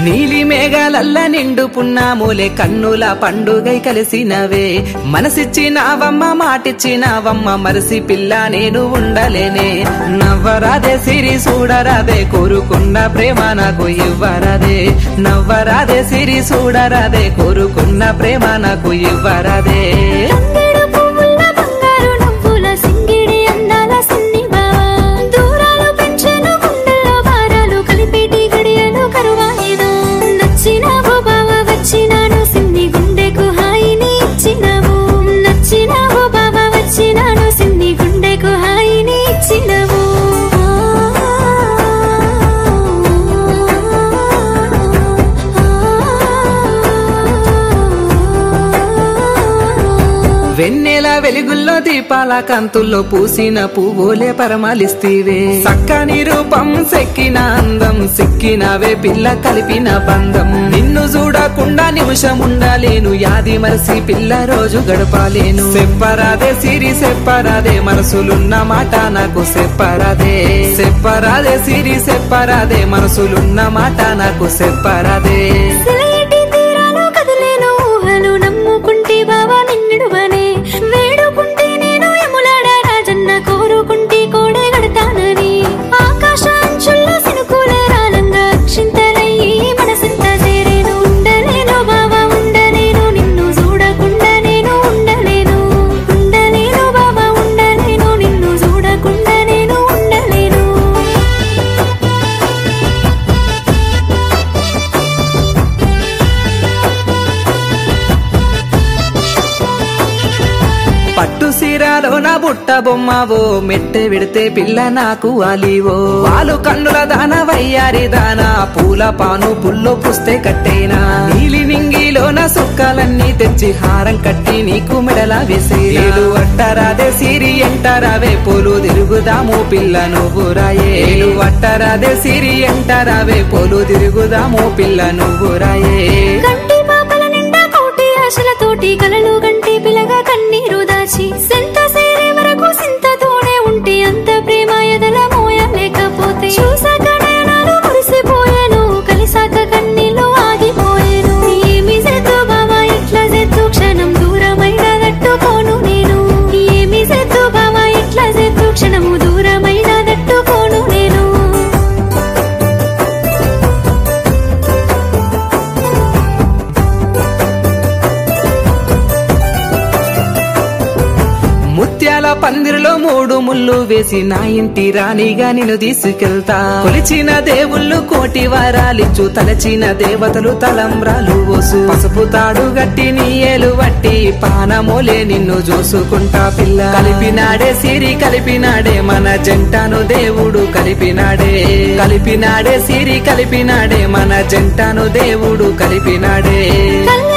నీలి మేఘాలల్ల నిండు పున్నాములే కన్నుల పండుగై కలిసినవే మనసిచ్చినావమ్మ మాటిచ్చినావమ్మ మరిసి పిల్ల నేను ఉండలేనే నవ్వరాదే సిరి చూడరాదే కోరుకున్న ప్రేమ నాకు ఇవ్వరాదే నవ్వరాదే సిరి చూడరాదే కోరుకున్న ప్రేమ నాకు ఇవ్వరాదే తంగేడు పువ్వుల బంగారు నవ్వుల సింగిడి అందాల సిన్ని బావా దూరాలు పెంచెను గుండెల్లో భారాలు కలిపేటి గడియలు కరువాయినా నచ్చినావు బావా వచ్చినాను సిన్ని గుండెకు హాయిని ఇచ్చినావు నచ్చినావు బావా వచ్చినాను సిన్ని గుండెకు హాయిని ఇచ్చినావు వెన్నెల వెలుగుల్లో దీపాల కాంతుల్లో పూసిన పువ్వులే పరమాలిస్తీవే చక్కని రూపం సెక్కిన అందం సిక్కినవే పిల్ల కలిపిన బంధం నిన్ను చూడకుండా నిమిషం ఉండలేను యాది మరసి పిల్ల రోజు గడపాలేను చెప్పరాదే సిరి చెప్పరాదే మనసులున్న మాట నాకు చెప్పరాదే చెప్పరాదే సిరి చెప్పరాదే మనసులున్న మాట నాకు చెప్పరాదే సెలయేటి తీరాలు కదిలేను ఊహలు నమ్ముకుంటే బావా నిన్నుడువనే వేడుకుంటే నేను యములాడ రాజన్న కోరుకుంటే కోడే గడతానని ఆకాశ అంచుల్లో సినుకులే రాలంగా అక్షింతలయ్యి మనసింత చేరేను ఉండలేను బావా ఉండలేను నిన్ను చూడకుండా నేను ఉండలేను ఉండలేను బావా ఉండలేను నిన్ను చూడకుండా నేను ఉండలేను పట్టు సీరాలో నా బుట్ట బొమ్మవో మెట్టె విడితే పిల్ల నాకు అలివో వాలు కన్నుల దాన వయ్యారి దాన పూల పాను పుల్లో పుస్తే కట్టేనా నీలి నింగిలో నా సుక్కలన్నీ తెచ్చి హారం కట్టి నీకు మెడల వేసేలు అట్టరాదే సిరి ఎంటరావే పోలు తిరుగుదాము పిల్ల నువ్వు రాయేలు అట్టరాదే సిరి ఎంటరావే పోలు తిరుగుదాము పిల్ల నువ్వు రాయే కంటి పాపల నిండా కోటి ఆశలతోటి కలలు గంటి పిలగా కన్నీరు దాచి సెంత సేరే వరకు సింతతోనే ఉంటే అంత ప్రేమ ఎదల మోయలేకపోతే చూసాక నయనాలు మురిసిపోయాను కలిసాక కన్నీళ్ళు ఆగిపోయాను ఏమి చేద్దు బావా ఇట్లా చేద్దు క్షణం దూరమైన తట్టుకోను నేను ఏమి చేద్దు బావా ఇట్లా చేద్దు క్షణము దూరమైన తట్టుకోను నేను ముత్యాల పందిరిలో మూడు ముళ్ళు వేసి నా ఇంటి రాణిగా నిన్ను తీసుకెళ్తా కొలిచిన దేవుళ్ళు కోటి వారాలిచ్చు తలచిన దేవతలు తలంబ్రాలు ఓసు పసుపు తాడు గట్టి నీ ఏలు వట్టి పానమోలే నిన్ను చూసుకుంటా పిల్ల కలిపినాడే సిరి కలిపినాడే మన జంటను దేవుడు కలిపినాడే కలిపినాడే సిరి కలిపినాడే మన జంటను దేవుడు కలిపినాడే కళ్ళ